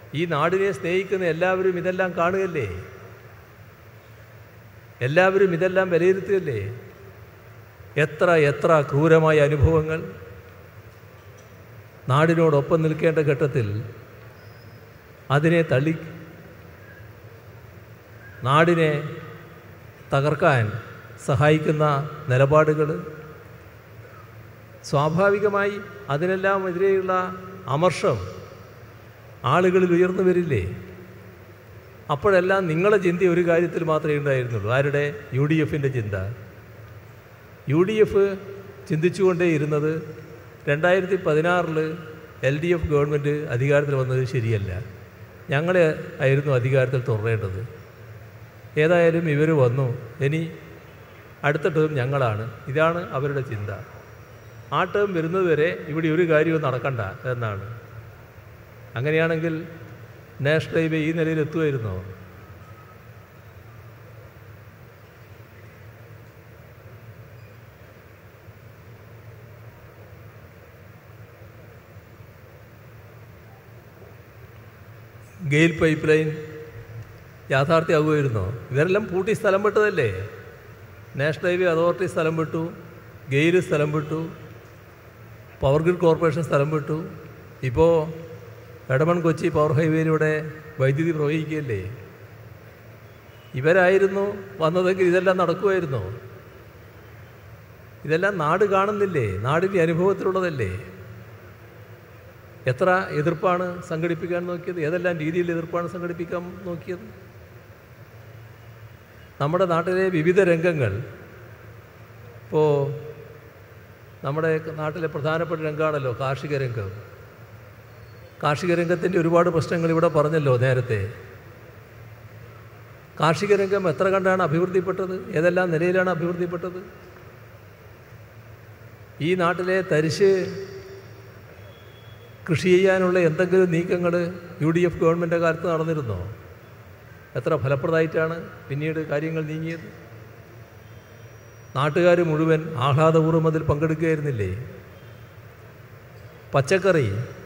ഈ നാടിനെ സ്നേഹിക്കുന്ന എല്ലാവരും ഇതെല്ലാം കാണുകയല്ലേ എല്ലാവരും ഇതെല്ലാം വിലയിരുത്തുകയല്ലേ എത്ര എത്ര ക്രൂരമായ അനുഭവങ്ങൾ നാടിനോടൊപ്പം നിൽക്കേണ്ട ഘട്ടത്തിൽ അതിനെ തള്ളി നാടിനെ തകർക്കാൻ സഹായിക്കുന്ന നിലപാടുകൾ സ്വാഭാവികമായി അതിനെല്ലാം എതിരെയുള്ള അമർഷം ആളുകളിൽ ഉയർന്നു വരില്ലേ അപ്പോഴെല്ലാം നിങ്ങളുടെ ചിന്ത ഒരു കാര്യത്തിൽ മാത്രമേ ഉണ്ടായിരുന്നുള്ളൂ ആരുടെ യു ഡി എഫിൻ്റെ ചിന്ത യു ഡി എഫ് ചിന്തിച്ചുകൊണ്ടേ ഇരുന്നത് രണ്ടായിരത്തി പതിനാറിൽ എൽ ഡി എഫ് ഗവൺമെൻറ് അധികാരത്തിൽ വന്നത് ശരിയല്ല ഞങ്ങളെ ആയിരുന്നു അധികാരത്തിൽ തുടരേണ്ടത് ഏതായാലും ഇവർ വന്നു ഇനി അടുത്ത ടേം ഞങ്ങളാണ് ഇതാണ് അവരുടെ ചിന്ത ആ ടേം വരുന്നതുവരെ ഇവിടെ ഒരു കാര്യവും നടക്കണ്ട എന്നാണ് അങ്ങനെയാണെങ്കിൽ നാഷണൽ ഹൈവേ ഈ നിലയിൽ എത്തുമായിരുന്നോ ഗെയിൽ പൈപ്പ് ലൈൻ യാഥാർത്ഥ്യമാകുമായിരുന്നോ ഇവരെല്ലാം പൂട്ടി സ്ഥലം വിട്ടതല്ലേ നാഷണൽ ഹൈവേ അതോറിറ്റി സ്ഥലം വിട്ടു ഗെയിൽ സ്ഥലം വിട്ടു പവർ ഗ്രിഡ് കോർപ്പറേഷൻ സ്ഥലം വിട്ടു ഇപ്പോൾ എടമൺ കൊച്ചി പവർ ഹൈവേയിലൂടെ വൈദ്യുതി പ്രവഹിക്കുകയല്ലേ ഇവരായിരുന്നു വന്നതെങ്കിൽ ഇതെല്ലാം നടക്കുമായിരുന്നോ ഇതെല്ലാം നാട് കാണുന്നില്ലേ നാടിൻ്റെ അനുഭവത്തിലുള്ളതല്ലേ എത്ര എതിർപ്പാണ് സംഘടിപ്പിക്കാൻ നോക്കിയത് ഏതെല്ലാം രീതിയിൽ എതിർപ്പാണ് സംഘടിപ്പിക്കാൻ നോക്കിയത് നമ്മുടെ നാട്ടിലെ വിവിധ രംഗങ്ങൾ ഇപ്പോൾ നമ്മുടെ നാട്ടിലെ പ്രധാനപ്പെട്ട രംഗമാണല്ലോ കാർഷിക രംഗം കാർഷിക രംഗത്തിൻ്റെ ഒരുപാട് പ്രശ്നങ്ങൾ ഇവിടെ പറഞ്ഞല്ലോ നേരത്തെ കാർഷിക രംഗം എത്ര കണ്ടാണ് അഭിവൃദ്ധിപ്പെട്ടത് ഏതെല്ലാം നിലയിലാണ് അഭിവൃദ്ധിപ്പെട്ടത് ഈ നാട്ടിലെ തരിശ് കൃഷി ചെയ്യാനുള്ള എന്തെങ്കിലും നീക്കങ്ങൾ യു ഡി എഫ് ഗവൺമെൻറ് കാലത്ത് നടന്നിരുന്നോ എത്ര ഫലപ്രദമായിട്ടാണ് പിന്നീട് കാര്യങ്ങൾ നീങ്ങിയത് നാട്ടുകാർ മുഴുവൻ ആഹ്ലാദപൂർവ്വം അതിൽ പങ്കെടുക്കുകയായിരുന്നില്ലേ പച്ചക്കറി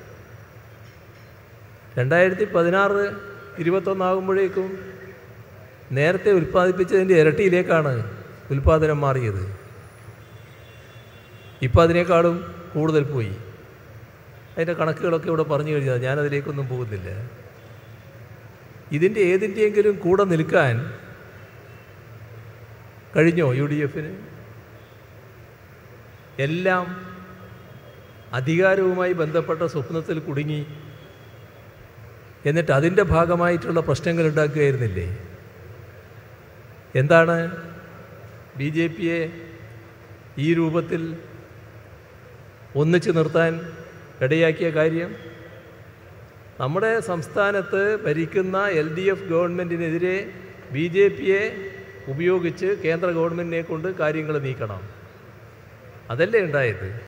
രണ്ടായിരത്തി പതിനാറ് ഇരുപത്തൊന്നാകുമ്പോഴേക്കും നേരത്തെ ഉൽപ്പാദിപ്പിച്ചതിൻ്റെ ഇരട്ടിയിലേക്കാണ് ഉൽപ്പാദനം മാറിയത് ഇപ്പം അതിനേക്കാളും കൂടുതൽ പോയി അതിൻ്റെ കണക്കുകളൊക്കെ ഇവിടെ പറഞ്ഞു കഴിഞ്ഞാൽ ഞാനതിലേക്കൊന്നും പോകുന്നില്ല ഇതിൻ്റെ ഏതിൻ്റെയെങ്കിലും കൂടെ നിൽക്കാൻ കഴിഞ്ഞോ യു ഡി എഫിന് എല്ലാം അധികാരവുമായി ബന്ധപ്പെട്ട സ്വപ്നത്തിൽ കുടുങ്ങി എന്നിട്ട് അതിൻ്റെ ഭാഗമായിട്ടുള്ള പ്രശ്നങ്ങൾ ഉണ്ടാക്കുകയായിരുന്നില്ലേ എന്താണ് ബി ജെ പിയെ ഈ രൂപത്തിൽ ഒന്നിച്ചു നിർത്താൻ ഇടയാക്കിയ കാര്യം നമ്മുടെ സംസ്ഥാനത്ത് ഭരിക്കുന്ന എൽ ഡി എഫ് ഗവൺമെൻറ്റിനെതിരെ ബി ജെ പിയെ ഉപയോഗിച്ച് കേന്ദ്ര ഗവൺമെൻറ്റിനെ കൊണ്ട് കാര്യങ്ങൾ നീക്കണം അതല്ലേ ഉണ്ടായത്